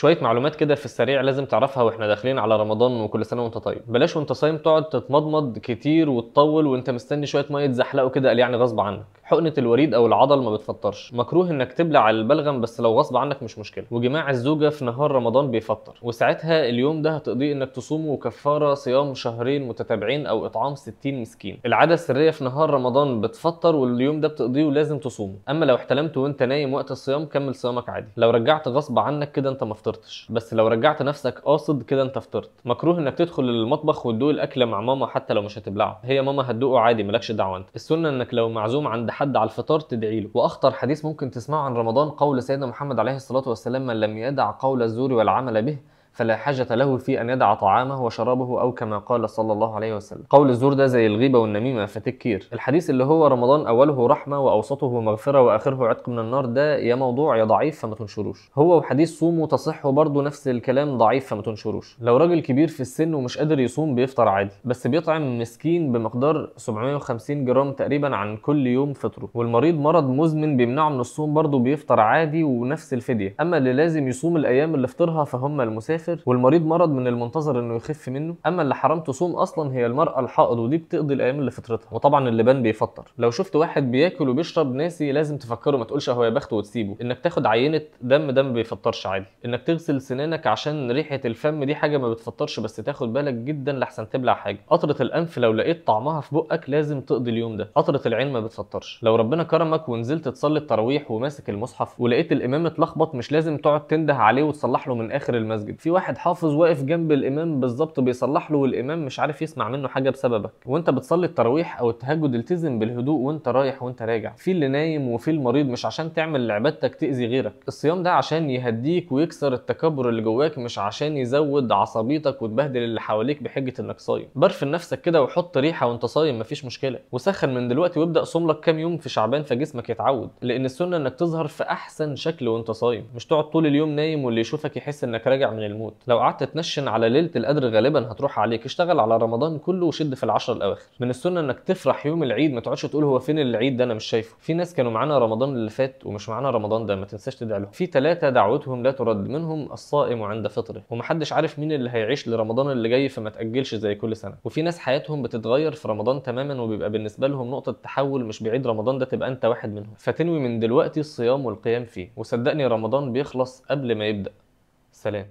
شويه معلومات كده في السريع لازم تعرفها واحنا داخلين على رمضان وكل سنه وانت طيب بلاش وانت صايم تقعد تتمضمض كتير وتطول وانت مستني شويه ميه يتزحلقوا كده قال يعني غصب عنك حقنه الوريد او العضل ما بتفطرش مكروه انك تبلع البلغم بس لو غصب عنك مش مشكله وجماع الزوجه في نهار رمضان بيفطر وساعتها اليوم ده هتقضيه انك تصومه كفاره صيام شهرين متتابعين او اطعام 60 مسكين العاده السريه في نهار رمضان بتفطر واليوم ده بتقضيه ولازم تصومه اما لو احتلمت وانت نايم وقت الصيام كمل صيامك عادي لو رجعت غصب عنك كده انت ما فطرتش بس لو رجعت نفسك قاصد كده انت فطرت مكروه انك تدخل المطبخ وتدوق الاكل مع ماما حتى لو مش هتبلعه هي ماما هتدوقه عادي مالكش دعوه انت السنه انك لو معزوم عند حد على الفطار تدعي له واخطر حديث ممكن تسمعه عن رمضان قول سيدنا محمد عليه الصلاه والسلام من لم يدع قول الزور والعمل به فلا حاجة له في أن يدع طعامه وشرابه أو كما قال صلى الله عليه وسلم قول الزور ده زي الغيبة والنميمة فتكير الحديث اللي هو رمضان أوله رحمة وأوسطه مغفرة وآخره عتق من النار ده يا موضوع يا ضعيف فما تنشروش هو وحديث صوموا تصحوا برضه نفس الكلام ضعيف فما تنشروش لو راجل كبير في السن ومش قادر يصوم بيفطر عادي بس بيطعم مسكين بمقدار 750 جرام تقريبا عن كل يوم فطره والمريض مرض مزمن بيمنعه من الصوم برضه بيفطر عادي ونفس الفدية أما اللي لازم يصوم الأيام اللي فطرها فهم المسافر والمريض مرض من المنتظر انه يخف منه اما اللي حرام تصوم اصلا هي المراه الحائض ودي بتقضي الايام اللي فطرتها وطبعا اللبان بيفطر لو شفت واحد بياكل وبيشرب ناسي لازم تفكره ما تقولش هو يا بخته وتسيبه انك تاخد عينه دم ده ما بيفطرش عادي انك تغسل سنانك عشان ريحه الفم دي حاجه ما بتفطرش بس تاخد بالك جدا لحسن تبلع حاجه قطره الانف لو لقيت طعمها في بقك لازم تقضي اليوم ده قطره العين ما بتفطرش لو ربنا كرمك ونزلت تصلي التراويح وماسك المصحف ولقيت الامام اتلخبط مش لازم تقعد تنده عليه وتصلح له من اخر المسجد في واحد حافظ واقف جنب الامام بالظبط بيصلح له والامام مش عارف يسمع منه حاجه بسببك وانت بتصلي التراويح او التهجد التزم بالهدوء وانت رايح وانت راجع في اللي نايم وفي المريض مش عشان تعمل عبادتك تاذي غيرك الصيام ده عشان يهديك ويكسر التكبر اللي جواك مش عشان يزود عصبيتك وتبهدل اللي حواليك بحجه انك صايم برفن نفسك كده وحط ريحه وانت صايم مفيش مشكله وسخن من دلوقتي وابدا صوم لك كام يوم في شعبان فجسمك يتعود لان السنه انك تظهر في احسن شكل وانت صايم مش تقعد طول اليوم نايم واللي يشوفك يحس انك راجع من الموت لو قعدت تنشن على ليله القدر غالبا هتروح عليك اشتغل على رمضان كله وشد في العشر الاواخر من السنه انك تفرح يوم العيد ما تقعدش تقول هو فين العيد ده انا مش شايفه في ناس كانوا معانا رمضان اللي فات ومش معانا رمضان ده ما تنساش تدعي لهم في ثلاثه دعوتهم لا ترد منهم الصائم عند فطره ومحدش عارف مين اللي هيعيش لرمضان اللي جاي فما تاجلش زي كل سنه وفي ناس حياتهم بتتغير في رمضان تماما وبيبقى بالنسبه لهم نقطه تحول مش بعيد رمضان ده تبقى انت واحد منهم فتنوي من دلوقتي الصيام والقيام فيه وصدقني رمضان بيخلص قبل ما يبدا سلام